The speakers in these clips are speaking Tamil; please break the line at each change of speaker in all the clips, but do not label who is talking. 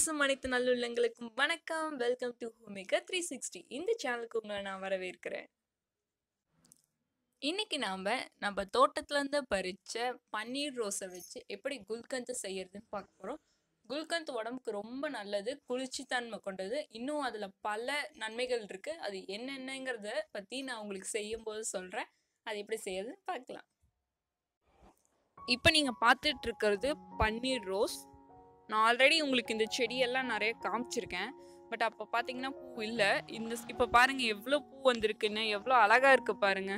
பேசும் அனைத்து நல்லுள்ளங்களுக்கும் வணக்கம் வெல்கம் டு ஹோமேக்கா த்ரீ சிக்ஸ்டி இந்த சேனலுக்கு உங்களை நான் வரவேற்கிறேன் இன்னைக்கு நாம் நம்ம தோட்டத்துலேருந்து பறித்த பன்னீர் ரோஸை வச்சு எப்படி குல்கந்த் செய்யறதுன்னு பார்க்க போகிறோம் குல்கந்த் உடம்புக்கு ரொம்ப நல்லது குளிர்ச்சித்தன்மை கொண்டது இன்னும் அதில் பல நன்மைகள் இருக்குது அது என்னென்னங்கிறத பற்றி நான் உங்களுக்கு செய்யும்போது சொல்கிறேன் அது எப்படி செய்யறதுன்னு பார்க்கலாம் இப்போ நீங்கள் பார்த்துட்டு இருக்கிறது பன்னீர் ரோஸ் நான் ஆல்ரெடி உங்களுக்கு இந்த செடியெல்லாம் நிறைய காமிச்சிருக்கேன் பட் அப்போ பார்த்தீங்கன்னா பூ இல்லை இந்த இப்போ பாருங்க எவ்வளோ பூ வந்திருக்குன்னு எவ்வளோ அழகா இருக்கு பாருங்க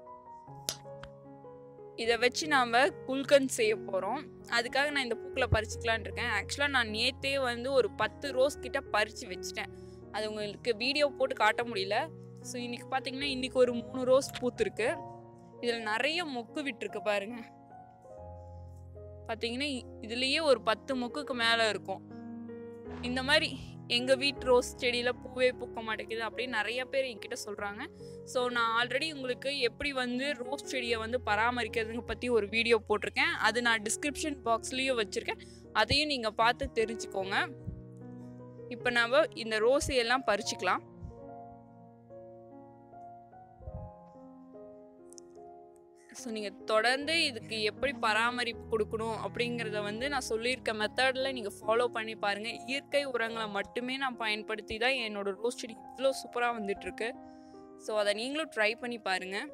இதை வச்சு நாம் குல்கந்த் செய்ய போகிறோம் அதுக்காக நான் இந்த பூக்களை பறிச்சுக்கலான் இருக்கேன் ஆக்சுவலாக நான் நேத்தே வந்து ஒரு பத்து ரோஸ் கிட்ட பறித்து வச்சுட்டேன் அது உங்களுக்கு வீடியோ போட்டு காட்ட முடியல ஸோ இன்னைக்கு பார்த்தீங்கன்னா இன்னைக்கு ஒரு மூணு ரோஸ் பூத்துருக்கு இதில் நிறைய மொக்கு விட்டுருக்கு பாருங்க பார்த்தீங்கன்னா இ- இதுலயே ஒரு பத்து மொக்குக்கு மேலே இருக்கும் இந்த மாதிரி எங்கள் வீட்டு ரோஸ் செடியில் பூவே பூக்க மாட்டேங்குது அப்படின்னு நிறைய பேர் என்கிட்ட சொல்கிறாங்க ஸோ நான் ஆல்ரெடி உங்களுக்கு எப்படி வந்து ரோஸ் செடியை வந்து பராமரிக்கிறதுங்க பற்றி ஒரு வீடியோ போட்டிருக்கேன் அது நான் டிஸ்கிரிப்ஷன் பாக்ஸ்லேயும் வச்சுருக்கேன் அதையும் நீங்கள் பார்த்து தெரிஞ்சுக்கோங்க இப்போ நம்ம இந்த ரோஸையெல்லாம் பறிச்சுக்கலாம் ஸோ நீங்கள் தொடர்ந்து இதுக்கு எப்படி பராமரிப்பு கொடுக்கணும் அப்படிங்கிறத வந்து நான் சொல்லியிருக்க மெத்தடில் நீங்கள் ஃபாலோ பண்ணி பாருங்கள் இயற்கை உரங்களை மட்டுமே நான் பயன்படுத்தி தான் என்னோட ரோஸ் செடி இவ்வளோ சூப்பராக வந்துட்டுருக்கு ஸோ அதை நீங்களும் ட்ரை பண்ணி பாருங்கள்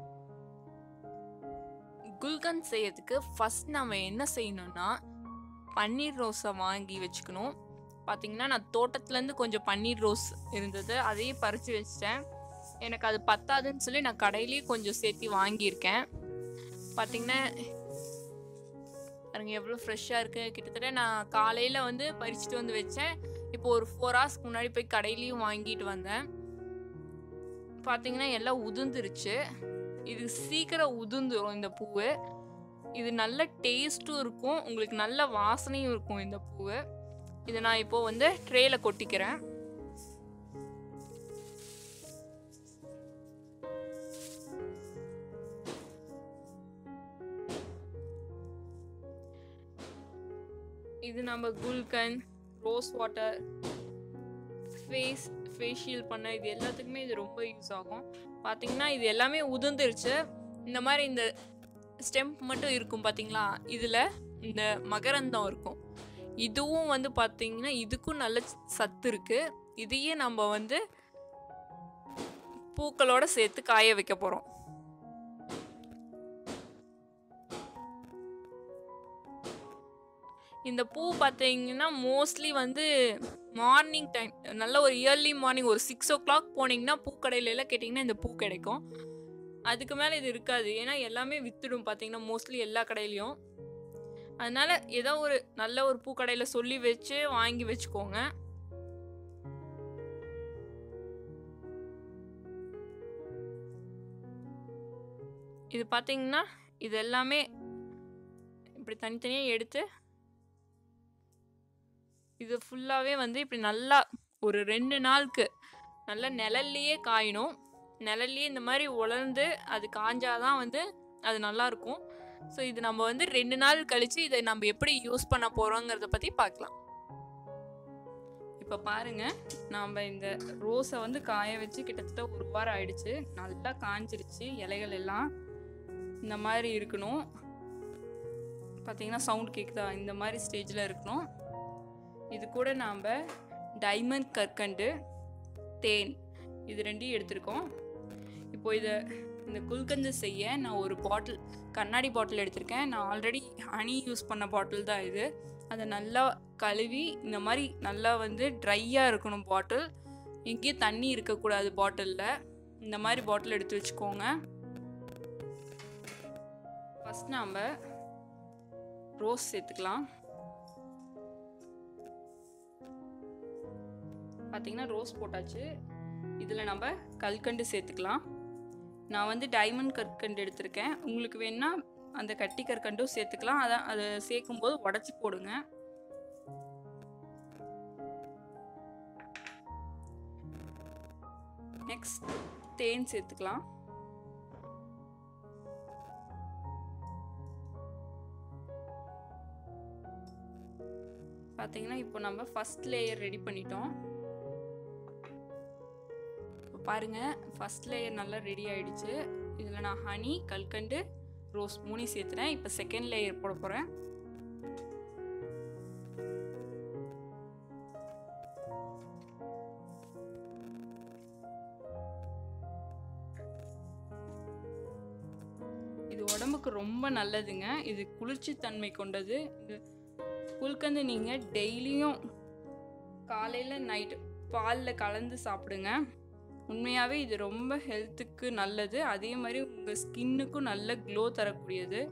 குல்கந்த் செய்யறதுக்கு ஃபஸ்ட் நம்ம என்ன செய்யணும்னா பன்னீர் ரோஸை வாங்கி வச்சுக்கணும் பார்த்தீங்கன்னா நான் தோட்டத்துலேருந்து கொஞ்சம் பன்னீர் ரோஸ் இருந்தது அதையும் பறித்து வச்சிட்டேன் எனக்கு அது பத்தாதுன்னு சொல்லி நான் கடையிலேயே கொஞ்சம் சேர்த்து வாங்கியிருக்கேன் பார்த்தீங்கன்னா பாருங்க எவ்வளோ ஃப்ரெஷ்ஷாக இருக்குது கிட்டத்தட்ட நான் காலையில் வந்து பறிச்சுட்டு வந்து வச்சேன் இப்போ ஒரு ஃபோர் ஹவர்ஸ்க்கு முன்னாடி போய் கடையிலையும் வாங்கிட்டு வந்தேன் பார்த்தீங்கன்னா எல்லாம் உதிர்ந்துருச்சு இது சீக்கிரம் உதிர்ந்துரும் இந்த பூவு இது நல்ல டேஸ்ட்டும் இருக்கும் உங்களுக்கு நல்ல வாசனையும் இருக்கும் இந்த பூவு இதை நான் இப்போ வந்து ட்ரேல கொட்டிக்கிறேன் இது நம்ம குல்கன் ரோஸ் வாட்டர் ஃபேஸ் ஃபேஷியல் பண்ண இது எல்லாத்துக்குமே இது ரொம்ப யூஸ் ஆகும் பார்த்தீங்கன்னா இது எல்லாமே உதிர்ந்துருச்சு இந்த மாதிரி இந்த ஸ்டெம்ப் மட்டும் இருக்கும் பார்த்தீங்களா இதில் இந்த மகரந்தம் இருக்கும் இதுவும் வந்து பார்த்தீங்கன்னா இதுக்கும் நல்ல சத்து இருக்குது இதையே நம்ம வந்து பூக்களோட சேர்த்து காய வைக்க போகிறோம் இந்த பூ பார்த்தீங்கன்னா மோஸ்ட்லி வந்து மார்னிங் டைம் நல்ல ஒரு இயர்லி மார்னிங் ஒரு சிக்ஸ் ஓ கிளாக் போனீங்கன்னா பூக்கடையில எல்லாம் கேட்டிங்கன்னா இந்த பூ கிடைக்கும் அதுக்கு மேலே இது இருக்காது ஏன்னா எல்லாமே வித்துடும் பார்த்தீங்கன்னா மோஸ்ட்லி எல்லா கடையிலையும் அதனால ஏதோ ஒரு நல்ல ஒரு பூக்கடையில் சொல்லி வச்சு வாங்கி வச்சுக்கோங்க இது பார்த்தீங்கன்னா இது எல்லாமே இப்படி தனித்தனியாக எடுத்து இது ஃபுல்லாகவே வந்து இப்படி நல்லா ஒரு ரெண்டு நாளுக்கு நல்லா நிழல்லையே காயணும் நிழல்லையே இந்த மாதிரி உலர்ந்து அது காஞ்சாதான் வந்து அது நல்லா இருக்கும் ஸோ இது நம்ம வந்து ரெண்டு நாள் கழித்து இதை நம்ம எப்படி யூஸ் பண்ண போகிறோங்கிறத பற்றி பார்க்கலாம் இப்போ பாருங்க நாம் இந்த ரோஸை வந்து காய வச்சு கிட்டத்தட்ட ஒரு வாரம் ஆயிடுச்சு நல்லா காஞ்சிருச்சு இலைகள் எல்லாம் இந்த மாதிரி இருக்கணும் பார்த்தீங்கன்னா சவுண்ட் கேட்குதா இந்த மாதிரி ஸ்டேஜில் இருக்கணும் இது கூட நாம் டைமண்ட் கற்கண்டு தேன் இது ரெண்டையும் எடுத்திருக்கோம் இப்போ இதை இந்த குல்கந்து செய்ய நான் ஒரு பாட்டில் கண்ணாடி பாட்டில் எடுத்திருக்கேன் நான் ஆல்ரெடி ஹனி யூஸ் பண்ண பாட்டில் தான் இது அதை நல்லா கழுவி இந்த மாதிரி நல்லா வந்து ட்ரையாக இருக்கணும் பாட்டில் எங்கேயும் தண்ணி இருக்கக்கூடாது பாட்டிலில் இந்த மாதிரி பாட்டில் எடுத்து வச்சுக்கோங்க ஃபஸ்ட் நாம் ரோஸ் சேர்த்துக்கலாம் பார்த்தீங்கன்னா ரோஸ் போட்டாச்சு இதில் நம்ம கல்கண்டு சேர்த்துக்கலாம் நான் வந்து டைமண்ட் கற்கண்டு எடுத்திருக்கேன் உங்களுக்கு வேணா அந்த கட்டி கற்கண்டும் சேர்த்துக்கலாம் அதான் அதை சேர்க்கும்போது உடச்சி போடுங்க நெக்ஸ்ட் தேன் சேர்த்துக்கலாம் பார்த்தீங்கன்னா இப்போ நம்ம ஃபஸ்ட் லேயர் ரெடி பண்ணிட்டோம் இப்போ பாருங்கள் ஃபஸ்ட் லேயர் நல்லா ரெடி ஆயிடுச்சு இதில் நான் ஹனி கல்கண்டு ரோஸ் மூணி சேர்த்துறேன் இப்போ செகண்ட் லேயர் போட போகிறேன் இது உடம்புக்கு ரொம்ப நல்லதுங்க இது குளிர்ச்சி தன்மை கொண்டது இது குல்கந்து நீங்கள் டெய்லியும் காலையில் நைட்டு பாலில் கலந்து சாப்பிடுங்க உண்மையாகவே இது ரொம்ப ஹெல்த்துக்கு நல்லது அதே மாதிரி உங்கள் ஸ்கின்னுக்கும் நல்ல க்ளோ தரக்கூடியது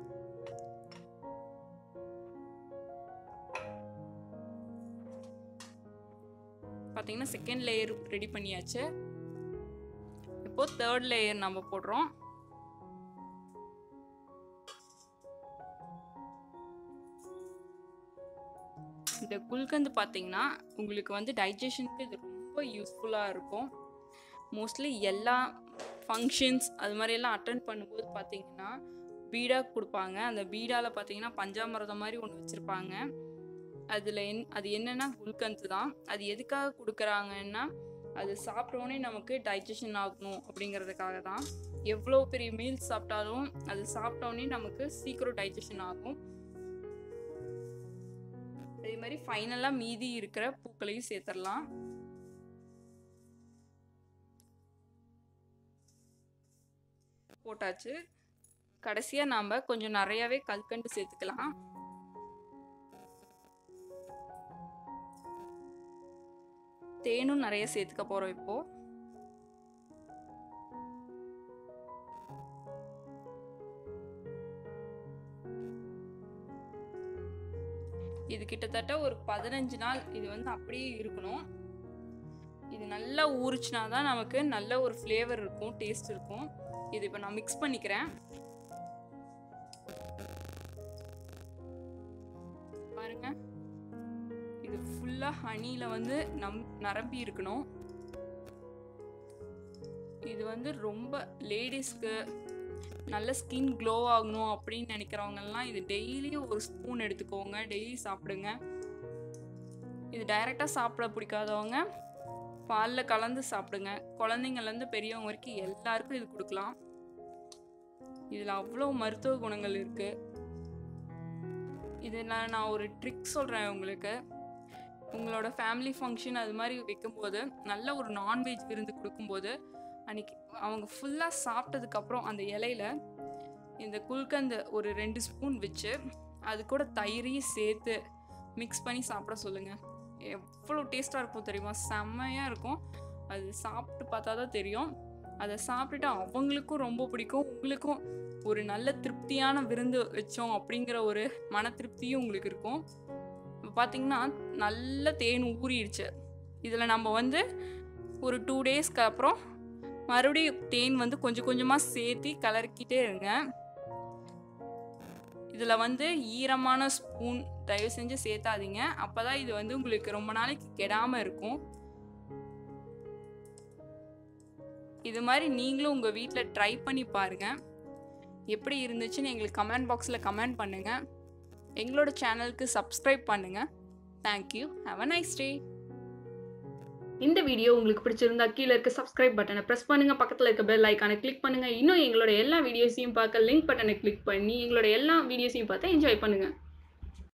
பார்த்தீங்கன்னா செகண்ட் லேயர் ரெடி பண்ணியாச்சு இப்போ தேர்ட் லேயர் நம்ம போடுறோம் இந்த குல்கந்து பார்த்தீங்கன்னா உங்களுக்கு வந்து டைஜஷனுக்கு இது ரொம்ப யூஸ்ஃபுல்லாக இருக்கும் மோஸ்ட்லி எல்லா ஃபங்க்ஷன்ஸ் அது மாதிரியெல்லாம் அட்டன் பண்ணும்போது பார்த்தீங்கன்னா பீடா கொடுப்பாங்க அந்த பீடாவில் பார்த்தீங்கன்னா பஞ்சாமிரதம் மாதிரி ஒன்று வச்சுருப்பாங்க அதில் என் அது என்னென்னா குல்கந்து தான் அது எதுக்காக கொடுக்குறாங்கன்னா அது சாப்பிட்டோன்னே நமக்கு டைஜஷன் ஆகணும் அப்படிங்கிறதுக்காக தான் எவ்வளோ பெரிய மீல்ஸ் சாப்பிட்டாலும் அது சாப்பிட்டோன்னே நமக்கு சீக்கிரம் டைஜஷன் ஆகும் அதே மாதிரி ஃபைனலாக மீதி இருக்கிற பூக்களையும் சேர்த்துடலாம் போட்டாச்சு கடைசியாக நாம் கொஞ்சம் நிறையாவே கல்கண்டு சேர்த்துக்கலாம் தேனும் நிறைய சேர்த்துக்க போகிறோம் இப்போ இது கிட்டத்தட்ட ஒரு பதினஞ்சு நாள் இது வந்து அப்படியே இருக்கணும் இது நல்லா ஊறுச்சுனா தான் நமக்கு நல்ல ஒரு ஃப்ளேவர் இருக்கும் டேஸ்ட் இருக்கும் இது இப்போ நான் மிக்ஸ் பண்ணிக்கிறேன் பாருங்க இது ஃபுல்லாக ஹனியில் வந்து நம் நரம்பி இருக்கணும் இது வந்து ரொம்ப லேடிஸ்க்கு நல்ல ஸ்கின் க்ளோ ஆகணும் அப்படின்னு நினைக்கிறவங்கெல்லாம் இது டெய்லியும் ஒரு ஸ்பூன் எடுத்துக்கோங்க டெய்லி சாப்பிடுங்க இது டைரெக்டாக சாப்பிட பிடிக்காதவங்க பாலில் கலந்து சாப்பிடுங்க குழந்தைங்கள்லேருந்து பெரியவங்க வரைக்கும் எல்லாருக்கும் இது கொடுக்கலாம் இதில் அவ்வளோ மருத்துவ குணங்கள் இருக்குது இதில் நான் ஒரு ட்ரிக் சொல்கிறேன் உங்களுக்கு உங்களோட ஃபேமிலி ஃபங்க்ஷன் அது மாதிரி வைக்கும்போது நல்ல ஒரு நான்வெஜ் விருந்து கொடுக்கும்போது அன்னைக்கு அவங்க ஃபுல்லாக சாப்பிட்டதுக்கப்புறம் அந்த இலையில இந்த குல்கந்து ஒரு ரெண்டு ஸ்பூன் வச்சு அது கூட தயிரையும் சேர்த்து மிக்ஸ் பண்ணி சாப்பிட சொல்லுங்கள் எவ்வளோ டேஸ்ட்டாக இருக்கும் தெரியுமா செம்மையாக இருக்கும் அது சாப்பிட்டு பார்த்தா தான் தெரியும் அதை சாப்பிட்டுட்டு அவங்களுக்கும் ரொம்ப பிடிக்கும் உங்களுக்கும் ஒரு நல்ல திருப்தியான விருந்து வச்சோம் அப்படிங்கிற ஒரு மன திருப்தியும் உங்களுக்கு இருக்கும் இப்போ பார்த்தீங்கன்னா நல்ல தேன் ஊறிடுச்சு இதில் நம்ம வந்து ஒரு டூ டேஸ்க்கு அப்புறம் மறுபடியும் தேன் வந்து கொஞ்சம் கொஞ்சமாக சேர்த்து கலக்கிட்டே இருங்க இதில் வந்து ஈரமான ஸ்பூன் தயவு செஞ்சு சேர்த்தாதீங்க அப்போ தான் இது வந்து உங்களுக்கு ரொம்ப நாளைக்கு கெடாமல் இருக்கும் இது மாதிரி நீங்களும் உங்கள் வீட்டில் ட்ரை பண்ணி பாருங்கள் எப்படி இருந்துச்சுன்னு எங்களுக்கு கமெண்ட் பாக்ஸில் கமெண்ட் பண்ணுங்கள் எங்களோட சேனலுக்கு சப்ஸ்கிரைப் பண்ணுங்கள் thank you have a nice day
இந்த வீடியோ உங்களுக்கு பிடிச்சிருந்தா கீழே இருக்க சப்ஸ்கிரைப் பட்டனை ப்ரெஸ் பண்ணுங்க பக்கத்தில் இருக்க பெல் ஐக்கானை கிளிக் பண்ணுங்க இன்னும் எங்களோட எல்லா வீடியோஸையும் பார்க்க லிங்க் பட்டனை கிளிக் பண்ணி எங்களோட எல்லா வீடியோஸையும் பார்த்து என்ஜாய் பண்ணுங்க